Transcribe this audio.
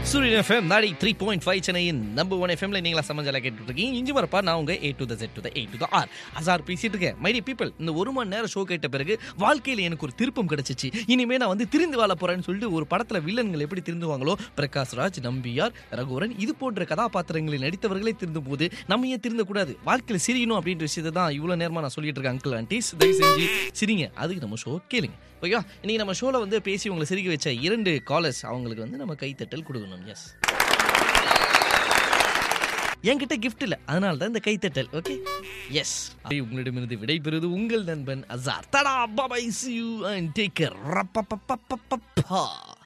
சூரியன் FM ninety three point five சென்னையின் number one எஃப்எம்ல நீங்களா சமஞ்சலா கேட்டுட்டு இருக்கீங்க இஞ்சி வரப்பா நான் உங்க A to the Z to the A to the R Azhar பேசிட்டு இருக்கேன் மைடி பீப்பிள் இந்த ஒரு மணி நேரம் ஷோ கேட்ட பிறகு வாழ்க்கையில எனக்கு ஒரு திருப்பம் கிடைச்சிச்சு இனிமே நான் வந்து திரிந்து வாழ போறேன்னு சொல்லிட்டு ஒரு படத்துல வில்லன்கள் எப்படி திருந்துவாங்களோ பிரகாஷ் ராஜ் நம்பியார் ரகுவரன் இது போன்ற கதாபாத்திரங்களில் நடித்தவர்களே திருந்தும் போது நம்ம ஏன் திருந்தக்கூடாது வாழ்க்கையில சிரியணும் அப்படின்ற விஷயத்தை தான் இவ்வளவு நேரமா நான் சொல்லிட்டு இருக்கேன் அங்கிள் ஆண்டிஸ் தயவு செஞ்சு சிரிங்க அதுக்கு நம்ம ஷோ கேளுங்க ஓகேவா இன்னைக்கு நம்ம ஷோல வந்து பேசி உங்களை சிரிக்க வச்ச இரண்டு காலர்ஸ் அவங்களுக்கு வந்து நம்ம கைத்தட்டல் கொடுக்கணும் எஸ் என்கிட்ட கிஃப்ட் இல்ல அதனால தான் இந்த கைத்தட்டல் ஓகே எஸ் உங்களிடமிருந்து விடைபெறுவது உங்கள் நண்பன் Azhar tata bye bye see you and take care